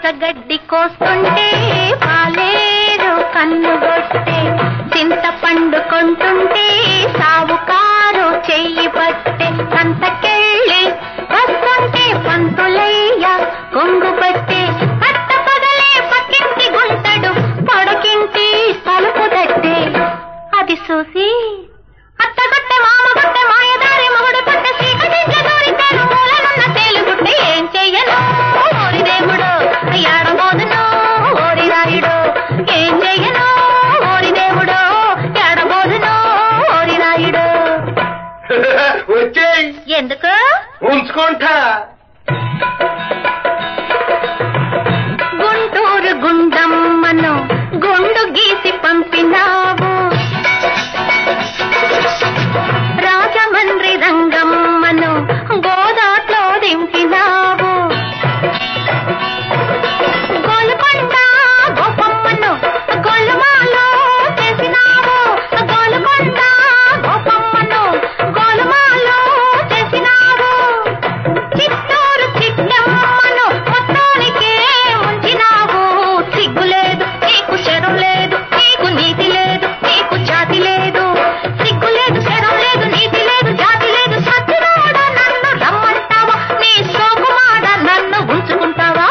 పచ్చగడ్డి కోస్తుంటే పాలేరు కన్నుగొట్టే చింతపండు కొంటుంటే సావుకారు చెయ్యి పట్టే సంతకెళ్ళి వస్తుంటే పంతులయ్య కొంగు పట్టే పట్ట పగలే పక్కింటి గుంటడు పొడకింటి తలుపు తట్టే అది చూసి అత్తగొట్టె మామగొట్టె మాయదారి మొగుడు కొట్టె చీకటింట్లో దూరితేను మూలనున్న తేలుగుట్టె ఏం చెయ్యను ఓరి దేవుడు ఏడబోదును ఓరి రాయుడు ఏం చెయ్యను ఓరి దేవుడు ఏడబోదును ఓరి రాయుడు వచ్చేయ్ ఎందుకు ఉంచుకుంటా గుంటూరు గుండమ్మను గుండు గీసి పంపినావు రాజమండ్రి రంగమ్మను గోదాట్లో దింపినావు గోలుకొండ గోపమ్మను గోలుమాలో చేసినావు గోలుకొండ గోపమ్మను గోలుమాలో చేసినావు చిత్తూరు చిట్టమ్మను మొత్తానికే ఉంచినావు సిగ్గులేదు నీకు శరం లేదు నీకు నీతి లేదు నీకు జాతి లేదు సిగ్గు లేదు శరం లేదు నీతి లేదు జాతి లేదు సత్యనాడ నన్ను రమ్మంటావా నీ సోకుమాడ నన్ను ఉంచుకుంటావా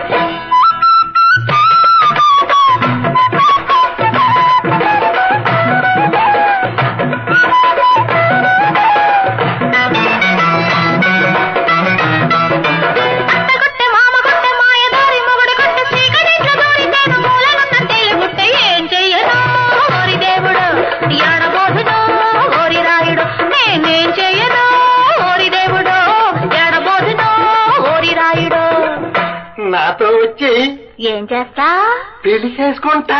అత్తగొట్టె మామగొట్టె మాయదారి మొగుడు కొట్టె చీకటింట్లో దూరితేను మూలనున్న తేలుగుట్టె ఏం చెయ్యను ఓరి దేవుడు ఎడబోదును ఓరి రాయుడు నేనేం చెయ్యను ఓరి దేవుడు ఎడబోదును ఓరి రాయుడు నాతో వచ్చి ఏం చేస్తా పెళ్లి చేసుకుంటా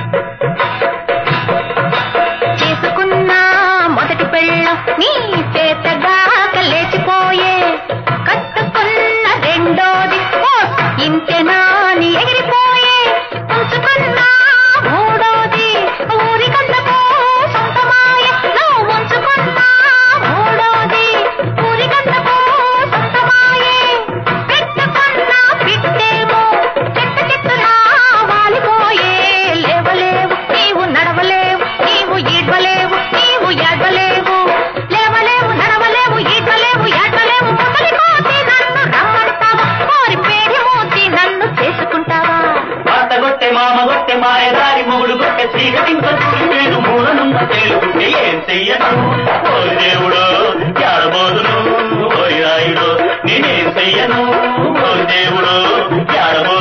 చేసుకున్న మొదటి పెళ్ళ నీ చేతగా లేచిపోయే కట్టుకున్న రెండోది ఓ ఇంతేనా అని ఎగిరిపోయే ఉంచుకున్న మూడోది ఊరికందకు సొంతమాయే నువ్వు ఉంచుకున్న మూడోది ఊరికందకు సొంతమాయే పెట్టుకున్న పిట్టేమో చెట్ట చెట్టున వాలిపోయే లేవలేవు నీవు నడవలేవు నీవు ఈడ్వలేవు నీవు ఏడ్వలేవు లేవలేవు నడవలేవు ఈడ్వలేవు ఏడ్వలేవు ముసలి కోసి నన్ను రమ్మంటావా కోరి పేడి మూసి నన్ను చేసుకుంటావా అత్తగొట్టె మామగొట్టె మాయదారి మొగుడు గొట్టె చీకటింతో నేను మూలనున్న తేలుకుంటే ఏం చెయ్యను ఓ దేవుడు ఎడబోదును ఓ రాయుడు నేనేం చెయ్యను ఓ దేవుడు ఎడబోదును